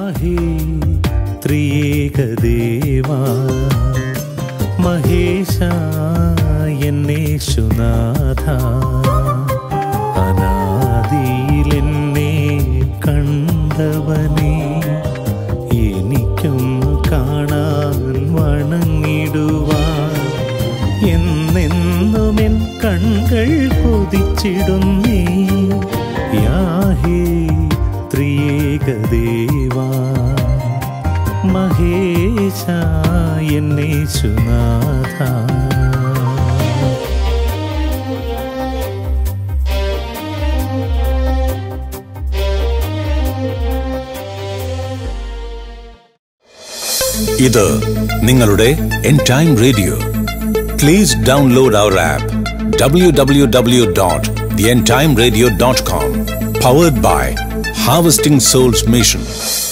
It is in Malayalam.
യാഹേ ത്രിയേകദേവാ മഹേശ എന്നേശുനാഥ അനാദിയിലെന്നെ കണ്ടവനെ എനിക്കൊന്നു കാണാൻ വണങ്ങിടുവാൻ എന്നെന്നും എൻ കൺകൾ കൊതിച്ചിടുന്നേ യാഹേ ത്രിയേകദേവാ മഹേശ എന്നേശുനാഥ ഇത് നിങ്ങളുടെ N time radio please download our app W W W dot the N time radio dot com powered by harvesting souls mission